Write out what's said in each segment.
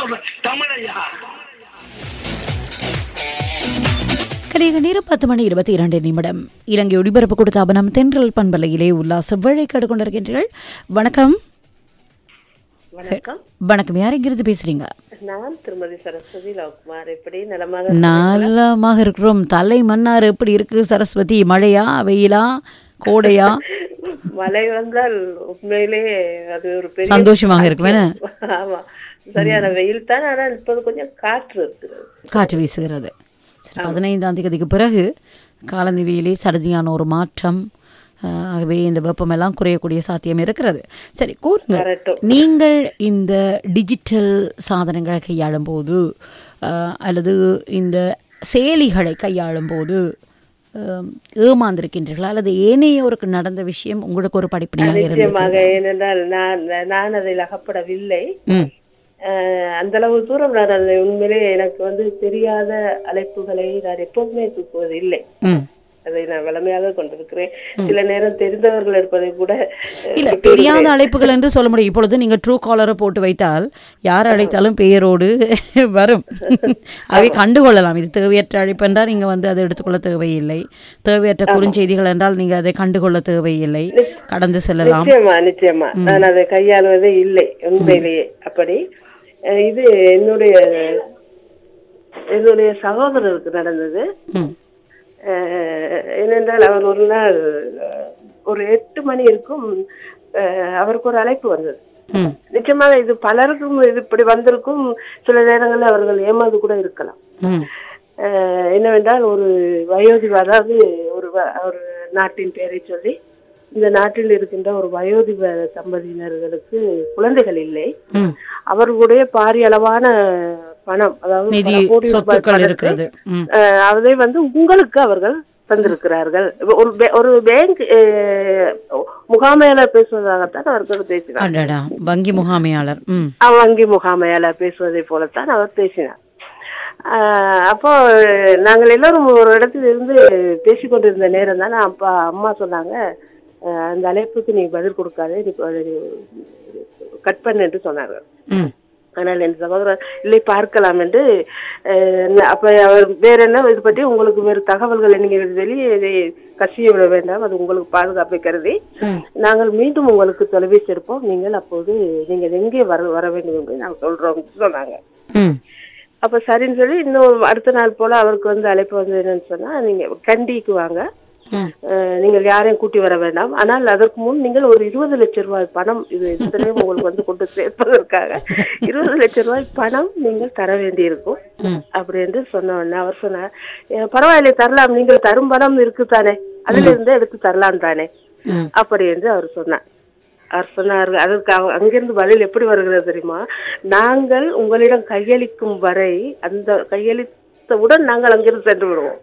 சொல்றேன் தமிழையா கலியக நேரம் பத்து மணி இருபத்தி இரண்டு நிமிடம் இலங்கை ஒளிபரப்பு கொடுத்த அபனம் தென்றல் பண்பலையிலே உல்லாச விழை கேட்டுக்கொண்டிருக்கின்றீர்கள் வணக்கம் வணக்கம் வணக்கம் யாருங்கிறது பேசுறீங்க நான் திருமதி சரஸ்வதி லவ்குமார் எப்படி நலமாக நலமாக இருக்கிறோம் தலை மன்னார் எப்படி இருக்கு சரஸ்வதி மழையா வெயிலா கோடையா மழை வந்தால் உண்மையிலே அது ஒரு பெரிய சந்தோஷமாக இருக்கும் என்ன? ஆமா சரியான வெயில் தான் ஆனா இப்போது கொஞ்சம் காற்று இருக்கிறது காற்று வீசுகிறது சரி, பதினைந்தாம் தேதிக்கு பிறகு காலநிலையிலே சடதியான ஒரு மாற்றம் அஹ், ஆகவே இந்த வெப்பமெல்லாம் குறையக்கூடிய சாத்தியம் இருக்கிறது சரி கூறுங்க கரெக்டும் நீங்கள் இந்த டிஜிட்டல் சாதனங்களை கையாளும் போது அஹ், அல்லது இந்த செயலிகளை கையாளும் போது அஹ், ஏமாந்திருக்கின்றீர்களா அல்லது ஏனையோருக்கு நடந்த விஷயம் உங்களுக்கு ஒரு படிப்பினையாக இருந்தது நிச்சயமாக ஏனென்றால் நான் நான் அதில் அகப்படவில்லை ம் அஹ் அந்த அளவு தூரம் நான் அதை உண்மையிலே எனக்கு வந்து தெரியாத அழைப்புகளை நான் எப்போதுமே தூக்குவது இல்லை ம் அதை நான் வளமையாக கொண்டிருக்கிறேன் சில நேரம் தெரிந்தவர்கள் இருப்பதை கூட அஹ், இல்ல தெரியாத அழைப்புகள் என்று சொல்ல முடியும் இப்பொழுது நீங்க ட்ரூ காலரை போட்டு வைத்தால் யார் அழைத்தாலும் பெயரோடு வரும் அவை கண்டுகொள்ளலாம் இது தேவையற்ற அழைப்பு என்றால் நீங்க வந்து அதை எடுத்துக்கொள்ள தேவையில்லை தேவையற்ற குறுஞ்செய்திகள் என்றால் நீங்க அதை கண்டுகொள்ள தேவையில்லை கடந்து செல்லலாம் நிச்சயமா நிச்சயமா நான் அதை கையாளுவதே இல்லை உண்மையிலேயே அப்படி அஹ் இது என்னுடைய என்னுடைய சகோதரருக்கு நடந்தது ம் அஹ் ஏனென்றால் அவர் ஒரு நாள் அஹ், ஒரு எட்டு மணி இருக்கும் அஹ், அவருக்கு ஒரு அழைப்பு வந்தது ம் நிச்சயமாக இது பலருக்கும் இது இப்படி வந்திருக்கும் சில நேரங்களில் அவர்கள் ஏமாந்து கூட இருக்கலாம் ம் அஹ் என்னவென்றால் ஒரு வயோதிப அதாவது ஒரு வ- ஒரு நாட்டின் பெயரை சொல்லி இந்த நாட்டில் இருக்கின்ற ஒரு வயோதிப தம்பதியினர்களுக்கு குழந்தைகள் இல்லை ம் அவர்களுடைய பாரிய அளவான பணம் அதாவது நிதி பல கோடி ரூபாய் சொத்துக்கள் பணத்தை, இருக்கிறது ம் அஹ், அதை வந்து உங்களுக்கு அவர்கள் தந்திருக்கிறார்கள் ஒரு பே- ஒரு பேங்க் முகாமையாளர் பேசுவதாகத்தான் அவர்கள் பேசினார் அடடா வங்கி முகாமையாளர் ம் அஹ் வங்கி முகாமையாளர் பேசுவதை போலத்தான் அவர் பேசினார் ஆஹ் அப்போ நாங்கள் எல்லாரும் ஒரு இடத்துல இருந்து பேசிக்கொண்டிருந்த நேரம் தான் அப்பா அம்மா சொன்னாங்க ஆஹ் அந்த அழைப்புக்கு நீ பதில் கொடுக்காதே நீ கட் பண்ணு என்று சொன்னார்கள் ம் ஆனால் என் சகோதரர் இல்லை பார்க்கலாம் என்று ஆஹ் அப்ப அவர் வேற என்ன இது பற்றி உங்களுக்கு வேறு தகவல்களை நீங்கள் வெளியே இதை கசிய விட வேண்டாம் அது உங்களுக்கு பாதுகாப்பை கருதி ம் நாங்கள் மீண்டும் உங்களுக்கு தொலைபேசி எடுப்போம் நீங்கள் அப்போது நீங்கள் எங்கே வர வர வேண்டும் என்று நாங்கள் சொல்றோம் சொன்னாங்க ம் அப்ப சரின்னு சொல்லி இன்னும் அடுத்த நாள் போல அவருக்கு வந்து அழைப்பு வந்து என்னன்னு சொன்னா நீங்க கண்டிக்கு வாங்க ம் அஹ், நீங்கள் யாரையும் கூட்டி வர வேண்டாம் ஆனால் அதற்கு முன் நீங்கள் ஒரு இருபது லட்சம் ரூபாய் பணம் இது இத்தனையும் உங்களுக்கு வந்து கொண்டு சேர்ப்பதற்காக இருபது லட்சம் ரூபாய் பணம் நீங்கள் தர வேண்டியிருக்கும் ம் அப்படி என்று சொன்ன உடனே அவர் சொன்னார் "ஏ, பரவாயில்லை தரலாம் நீங்கள் தரும் பணம் இருக்குதானே அதுல இருந்து எடுத்து தரலாம் தானே ம் அப்படி என்று அவர் சொன்னார் அவர் சொன்னார் அதற்கு அவ- அங்கிருந்து பதில் எப்படி வருகிறது தெரியுமா நாங்கள் உங்களிடம் கையளிக்கும் வரை அந்த கையளித்தவுடன் நாங்கள் அங்கிருந்து சென்று விடுவோம்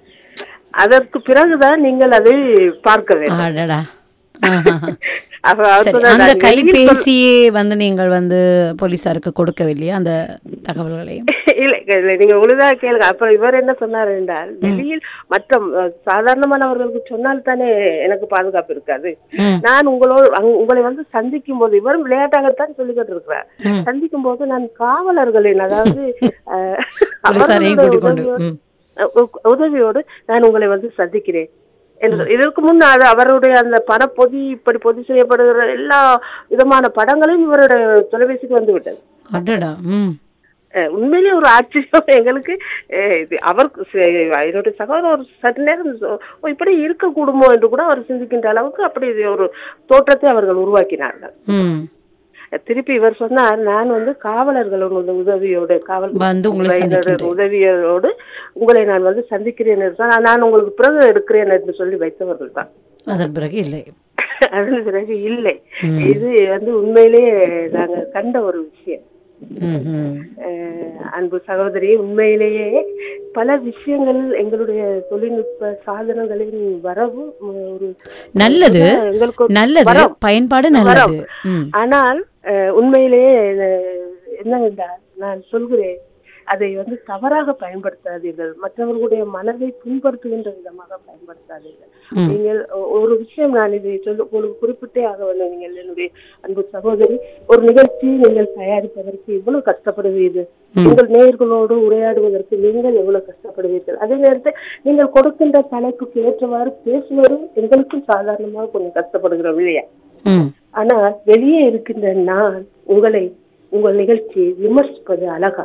அதற்கு பிறகுதான் நீங்கள் அதை பார்க்க வேண்டும் அடடா ஆஹா. அப்ப அவர் சரி, சொன்னார், அந்த "நான் வெளியில் சொல்- கைபேசியே வந்து நீங்கள் வந்து போலீசாருக்கு கொடுக்கவில்லையா அந்த தகவல்களையும் இல்லை இல்லை நீங்க ஒழுங்காக கேளுங்க அப்புறம் இவர் என்ன சொன்னார் என்றால் வெளியில் மற்ற அஹ், சாதாரணமானவர்களுக்கு சொன்னால் தானே எனக்கு பாதுகாப்பு இருக்காது ம், நான் உங்களோடு அங்க- உங்களை வந்து சந்திக்கும் போது இவரும் விளையாட்டாகத்தான் சொல்லிக்கிட்டு இருக்கிறார் ம். சந்திக்கும் போது நான் காவலர்களின் அதாவது அஹ், போலீசாரையும் அவர்களுடைய கூட்டிக் கொண்டு உதவியோடு- ம், அஹ், உ- உதவியோடு நான் உங்களை வந்து சந்திக்கிறேன் என்று இதற்கு முன் அது அவருடைய அந்த பணப்பொதி இப்படி பொதி செய்யப்படுகிற எல்லா விதமான படங்களும் இவருடைய தொலைபேசிக்கு வந்து விட்டது அடடா ம் அஹ் உண்மையிலேயே ஒரு ஆச்சரியம் எங்களுக்கு அஹ் இது அவருக்கு ச- என்னுடைய சகோதரர் ஒரு சற்று நேரம் சொ- ஓ, இப்படி இருக்கக்கூடுமோ என்று கூட அவர் சிந்திக்கின்ற அளவுக்கு அப்படி இது ஒரு தோற்றத்தை அவர்கள் உருவாக்கினார்கள் ம் அஹ் திருப்பி இவர் சொன்னார் நான் வந்து காவலர்களோட உதவியோடு காவல் வந்து உங்களை துறையினரின் சந்திக்கின்றேன். உதவியோடு உங்களை நான் வந்து சந்திக்கிறேன் என்று சொன்னார். நான் உங்களுக்கு பிறகு எடுக்கிறேன் என்று சொல்லி வைத்தவர்கள் தான் அதன் பிறகு இல்லை அதன் பிறகு இல்லை ம். இது வந்து உண்மையிலேயே நாங்க கண்ட ஒரு விஷயம் ம், ம். அஹ் அன்பு சகோதரி உண்மையிலேயே பல விஷயங்கள் எங்களுடைய தொழில்நுட்ப சாதனங்களின் வரவு உம், ஒரு நல்லது எங்களுக்கு ஒரு நல்லது வரம். பயன்பாடு நல்லது ம் ஆனால் அஹ், உண்மையிலேயே அஹ், என்னவென்றால் நான் சொல்கிறேன் அதை வந்து தவறாக பயன்படுத்தாதீர்கள் மற்றவர்களுடைய மனதை புண்படுத்துகின்ற விதமாக பயன்படுத்தாதீர்கள் நீங்கள் ஒ- ஒரு விஷயம் நான் இதை சொல்ல உங்களுக்கு குறிப்பிட்டே ஆக வேண்டும் நீங்கள் என்னுடைய அன்பு சகோதரி ஒரு நிகழ்ச்சி நீங்கள் தயாரிப்பதற்கு இவ்வளவு கஷ்டப்படுவீர்கள் உங்கள் நேயர்களோடு உரையாடுவதற்கு நீங்கள் எவ்வளவு கஷ்டப்படுவீர்கள் அதே நேரத்தில் நீங்கள் கொடுக்கின்ற தலைப்புக்கு ஏற்றவாறு பேசுவதும் எங்களுக்கும் சாதாரணமாக கொஞ்சம் கஷ்டப்படுகிறோம் இல்லையா ம் ஆனால் வெளியே இருக்கின்ற நான் உங்களை உங்கள் நிகழ்ச்சியை விமர்சிப்பது அழகா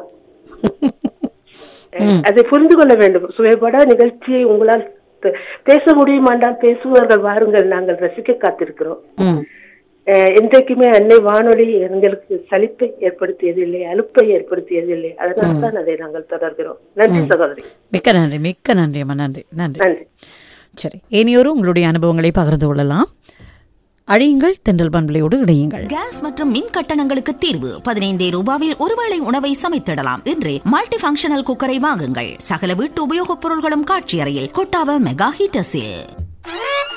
அதை புரிந்து கொள்ள வேண்டும் சுயபட நிகழ்ச்சியை உங்களால் பே- பேச முடியுமாண்டால் பேசுவார்கள் வாருங்கள் நாங்கள் ரசிக்க காத்திருக்கிறோம் ம் அஹ் என்றைக்குமே அன்னை வானொலி எங்களுக்கு சலிப்பை ஏற்படுத்தியதில்லை அலுப்பை ஏற்படுத்தியதில்லை அதனால தான் அதை நாங்கள் தொடர்கிறோம் நன்றி சகோதரி மிக்க நன்றி மிக்க நன்றி அம்மா நன்றி நன்றி நன்றி சரி இனியொரு உங்களுடைய அனுபவங்களை பகிர்ந்து கொள்ளலாம் அழியுங்கள் தென்றல் பண்பலையோடு இணையுங்கள் கேஸ் மற்றும் மின் கட்டணங்களுக்கு தீர்வு பதினைந்தே ரூபாவில் ஒருவேளை உணவை சமைத்திடலாம் என்று மல்டி ஃபங்க்ஷனல் குக்கரை வாங்குங்கள் சகல வீட்டு உபயோகப் பொருள்களும் காட்சி அறையில் கொட்டாவ மெகா ஹீட்டர்ஸில்